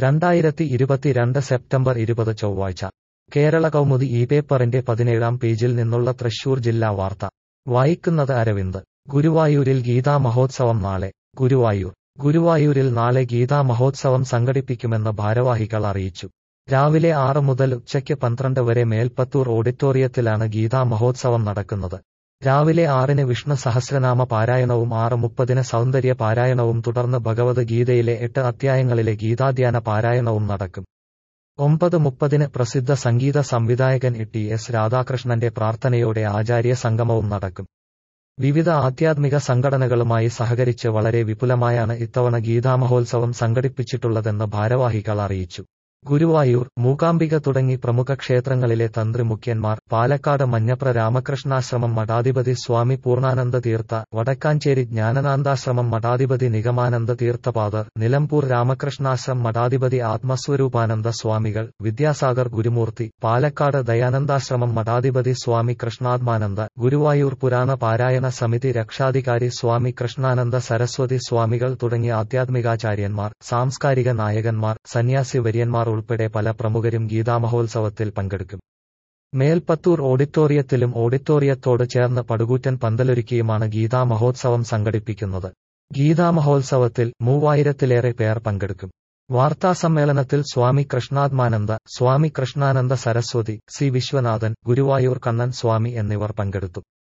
രണ്ടായിരത്തി ഇരുപത്തിരണ്ട് സെപ്റ്റംബർ ഇരുപത് ചൊവ്വാഴ്ച കേരള കൗമുദി ഈ പേപ്പറിന്റെ പതിനേഴാം പേജിൽ നിന്നുള്ള തൃശൂർ ജില്ലാ വാർത്ത വായിക്കുന്നത് അരവിന്ദ് ഗുരുവായൂരിൽ ഗീതാ മഹോത്സവം നാളെ ഗുരുവായൂർ ഗുരുവായൂരിൽ നാളെ ഗീതാ മഹോത്സവം സംഘടിപ്പിക്കുമെന്ന് ഭാരവാഹികൾ അറിയിച്ചു രാവിലെ ആറ് മുതൽ ഉച്ചയ്ക്ക് പന്ത്രണ്ട് വരെ മേൽപ്പത്തൂർ ഓഡിറ്റോറിയത്തിലാണ് ഗീതാ മഹോത്സവം നടക്കുന്നത് രാവിലെ ആറിന് വിഷ്ണു സഹസ്രനാമ പാരായണവും ആറ് മുപ്പതിന് സൗന്ദര്യ പാരായണവും തുടർന്ന് ഭഗവത് ഗീതയിലെ എട്ട് അധ്യായങ്ങളിലെ ഗീതാധ്യാന പാരായണവും നടക്കും ഒമ്പത് മുപ്പതിന് പ്രസിദ്ധ സംഗീത സംവിധായകൻ ടി എസ് രാധാകൃഷ്ണന്റെ പ്രാർത്ഥനയോടെ ആചാര്യ സംഗമവും നടക്കും വിവിധ ആധ്യാത്മിക സംഘടനകളുമായി സഹകരിച്ച് വളരെ വിപുലമായാണ് ഇത്തവണ ഗീതാമഹോത്സവം സംഘടിപ്പിച്ചിട്ടുള്ളതെന്ന് ഭാരവാഹികൾ അറിയിച്ചു ഗുരുവായൂർ മൂകാംബിക തുടങ്ങി പ്രമുഖ ക്ഷേത്രങ്ങളിലെ തന്ത്രിമുഖ്യന്മാർ പാലക്കാട് മഞ്ഞപ്ര രാമകൃഷ്ണാശ്രമം മഠാധിപതി സ്വാമി പൂർണ്ണാനന്ദ തീർത്ഥ വടക്കാഞ്ചേരി ജ്ഞാനനാന്ദാശ്രമം മഠാധിപതി നിഗമാനന്ദ തീർത്ഥപാദർ നിലമ്പൂർ രാമകൃഷ്ണാശ്രം മഠാധിപതി ആത്മസ്വരൂപാനന്ദ സ്വാമികൾ വിദ്യാസാഗർ ഗുരുമൂർത്തി പാലക്കാട് ദയാനന്ദാശ്രമം മഠാധിപതി സ്വാമി കൃഷ്ണാത്മാനന്ദ ഗുരുവായൂർ പുരാണ പാരായണ സമിതി രക്ഷാധികാരി സ്വാമി കൃഷ്ണാനന്ദ സരസ്വതി സ്വാമികൾ തുടങ്ങിയ ആധ്യാത്മികാചാര്യന്മാർ സാംസ്കാരിക നായകന്മാർ സന്യാസി വര്യന്മാർ ഉൾപ്പെടെ പല പ്രമുഖരും ഗീതാമഹോത്സവത്തിൽ പങ്കെടുക്കും മേൽപ്പത്തൂർ ഓഡിറ്റോറിയത്തിലും ഓഡിറ്റോറിയത്തോട് ചേർന്ന് പടുകൂറ്റൻ പന്തലൊരുക്കിയുമാണ് ഗീതാ മഹോത്സവം സംഘടിപ്പിക്കുന്നത് ഗീതാ മഹോത്സവത്തിൽ മൂവായിരത്തിലേറെ പേർ പങ്കെടുക്കും വാർത്താസമ്മേളനത്തിൽ സ്വാമി കൃഷ്ണാത്മാനന്ദ സ്വാമി കൃഷ്ണാനന്ദ സരസ്വതി സി വിശ്വനാഥൻ ഗുരുവായൂർ കണ്ണൻ സ്വാമി എന്നിവർ പങ്കെടുത്തു